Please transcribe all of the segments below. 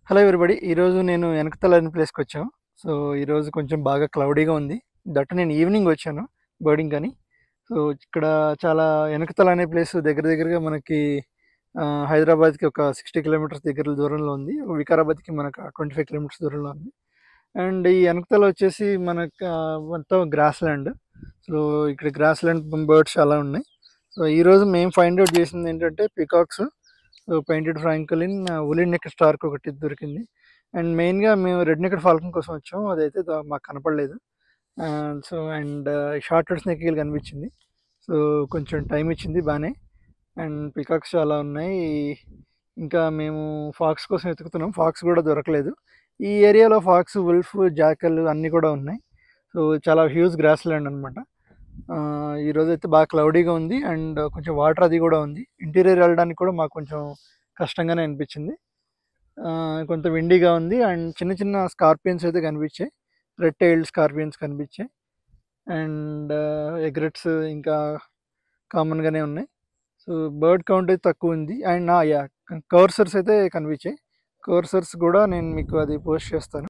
hello everybody ఈరోజు నేను వెనకతల అనే ప్లేస్కి వచ్చాం సో ఈరోజు కొంచెం బాగా క్లౌడీగా ఉంది దట్ నేను ఈవినింగ్ వచ్చాను బర్డింగ్ అని సో ఇక్కడ చాలా వెనకతల అనే ప్లేస్ దగ్గర దగ్గరగా మనకి ఆ, హైదరాబాద్కి ఒక సిక్స్టీ కిలోమీటర్స్ దగ్గర దూరంలో ఉంది వికారాబాద్కి మనకు ట్వంటీ ఫైవ్ కిలోమీటర్స్ దూరంలో ఉంది అండ్ ఈ వెనకతల వచ్చేసి మనకు ఆ, మొత్తం గ్రాస్ ల్యాండ్ సో ఇక్కడ గ్రాస్ ల్యాండ్ బర్డ్స్ చాలా ఉన్నాయి సో ఈరోజు మేము ఫైండ్ అవుట్ చేసింది ఏంటంటే peacocks so painted francolin woolly neck stork ఒకటి దొరికింది అండ్ మెయిన్గా మేము రెడ్ నెక్ ఫాల్కన్ కోసం వచ్చాం అదైతే దా- మాకు కనపడలేదు so and short head snake కనిపించింది సో కొంచెం టైం ఇచ్చింది బాగానే అండ్ పికాక్స్ చాలా ఉన్నాయి ఇంకా మేము ఫాక్స్ కోసం వెతుకుతున్నాం ఫాక్స్ కూడా దొరకలేదు ఈ ఏరియాలో ఫాక్స్ ఉల్ఫ్ జాకల్ అన్నీ కూడా ఉన్నాయి సో చాలా హ్యూజ్ గ్రాస్ ల్యాండ్ అనమాట ఈరోజు అయితే బాగా క్లౌడీగా ఉంది అండ్ కొంచెం వాటర్ అది కూడా ఉంది ఇంటీరియర్ వెళ్ళడానికి కూడా మాకు కొంచెం కష్టంగానే అనిపించింది ఆ, కొంత విండీగా ఉంది అండ్ చిన్న చిన్న స్కార్పియన్స్ అయితే కనిపించాయి రెడ్ టైల్డ్ స్కార్పియన్స్ కనిపించాయి అండ్ ఎగ్రెట్స్ ఇంకా కామన్గానే ఉన్నాయి సో బర్డ్ కౌంట్ అయితే తక్కువ ఉంది అండ్ యా కవర్సర్స్ అయితే కనిపించాయి కవర్సర్స్ కూడా నేను మీకు అది పోస్ట్ చేస్తాను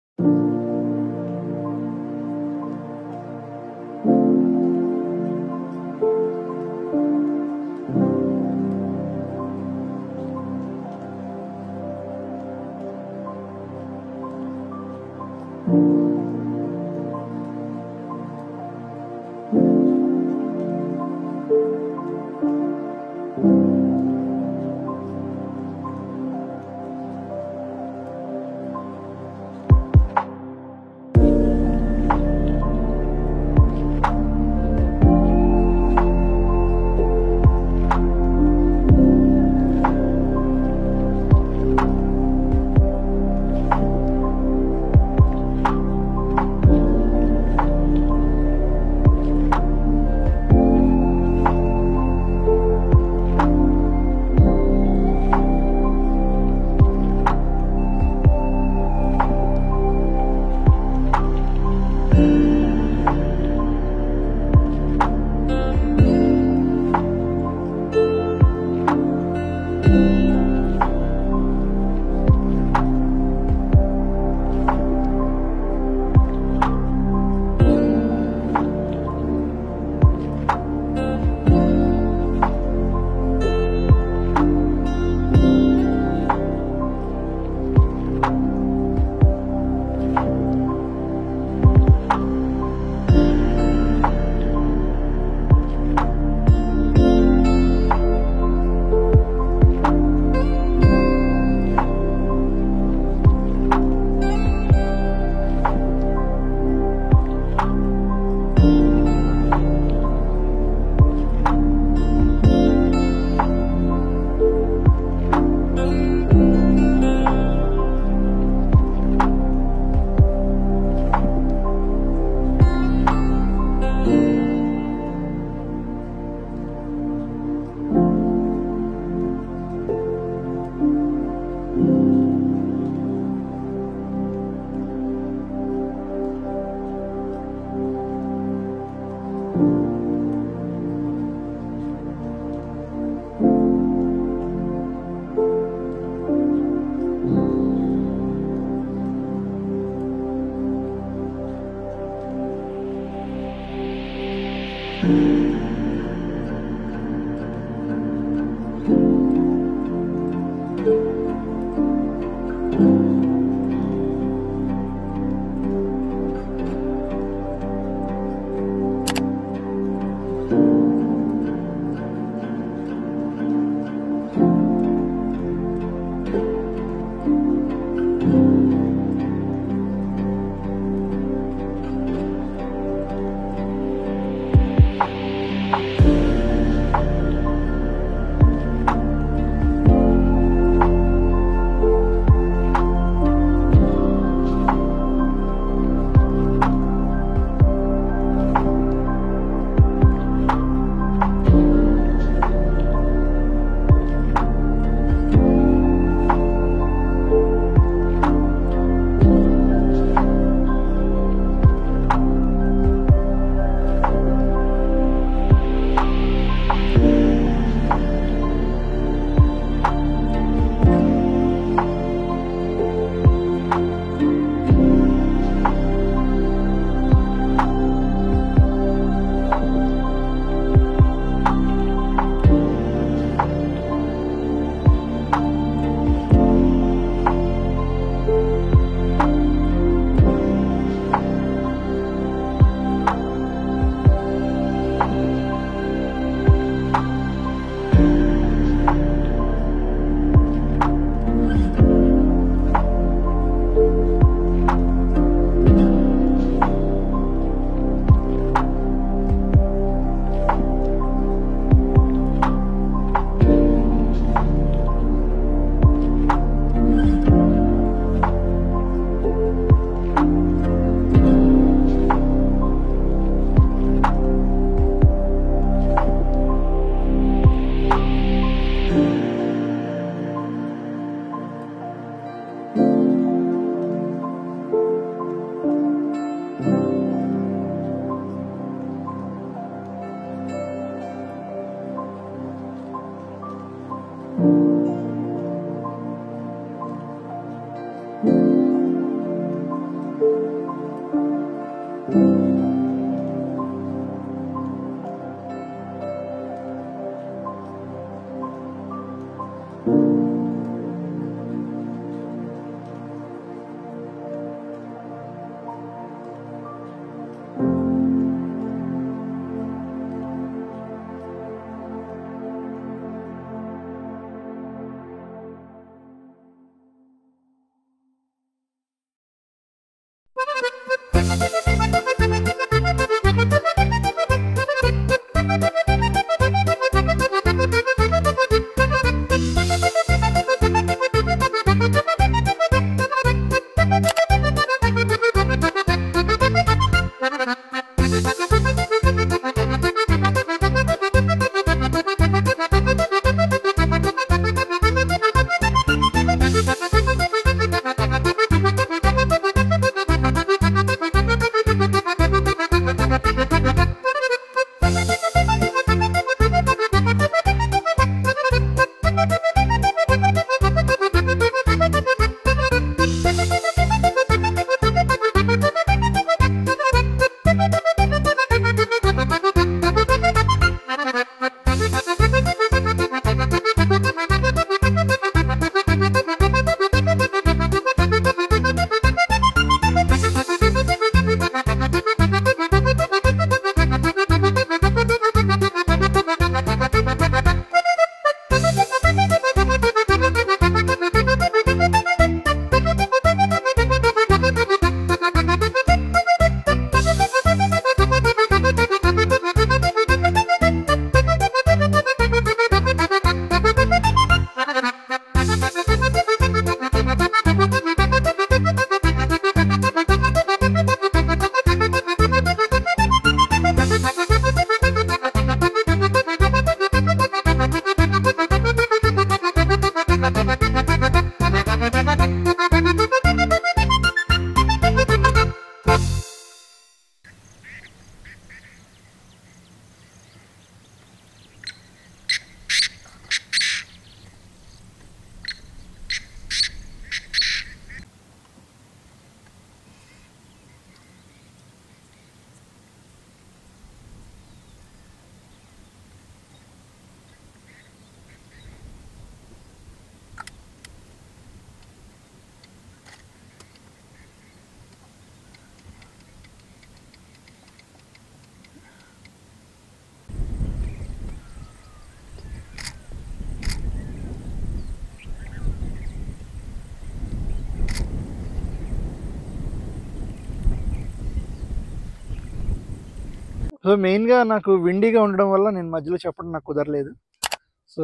సో మెయిన్గా నాకు విండీగా ఉండడం వల్ల నేను మధ్యలో చెప్పడం నాకు కుదరలేదు సో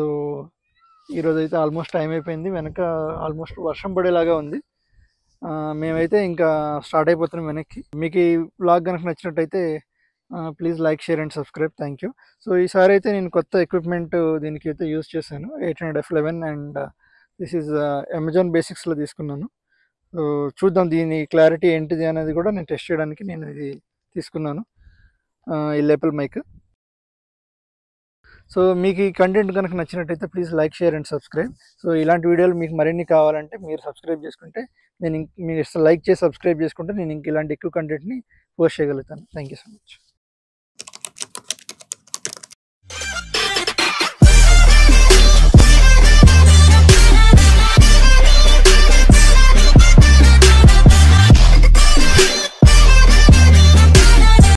ఈరోజు అయితే ఆల్మోస్ట్ టైం అయిపోయింది వెనక ఆల్మోస్ట్ వర్షం పడేలాగా ఉంది ఆ, మేమైతే ఇంకా స్టార్ట్ అయిపోతున్నాం వెనక్కి మీకు ఈ బ్లాగ్ కనుక నచ్చినట్టయితే please like share and subscribe thank you so ఈసారి అయితే నేను కొత్త ఎక్విప్మెంట్ దీనికి అయితే యూస్ చేశాను eight hundred F eleven and this is Amazon బేసిక్స్లో తీసుకున్నాను సో చూద్దాం దీని క్లారిటీ ఏంటిది అనేది కూడా నేను టెస్ట్ చేయడానికి నేను ఇది తీసుకున్నాను ఆ, ఈ లేపల్ మైక్ సో మీకు ఈ కంటెంట్ కనుక నచ్చినట్టయితే please like share and subscribe so ఇలాంటి వీడియోలు మీకు మరిన్ని కావాలంటే మీరు సబ్స్క్రైబ్ చేసుకుంటే నేను ఇంక- మీరు లైక్ చేసి సబ్స్క్రైబ్ చేసుకుంటే నేను ఇంక ఇలాంటి ఎక్కువ కంటెంట్ని పోస్ట్ చేయగలుగుతాను థ్యాంక్ యూ సో మచ్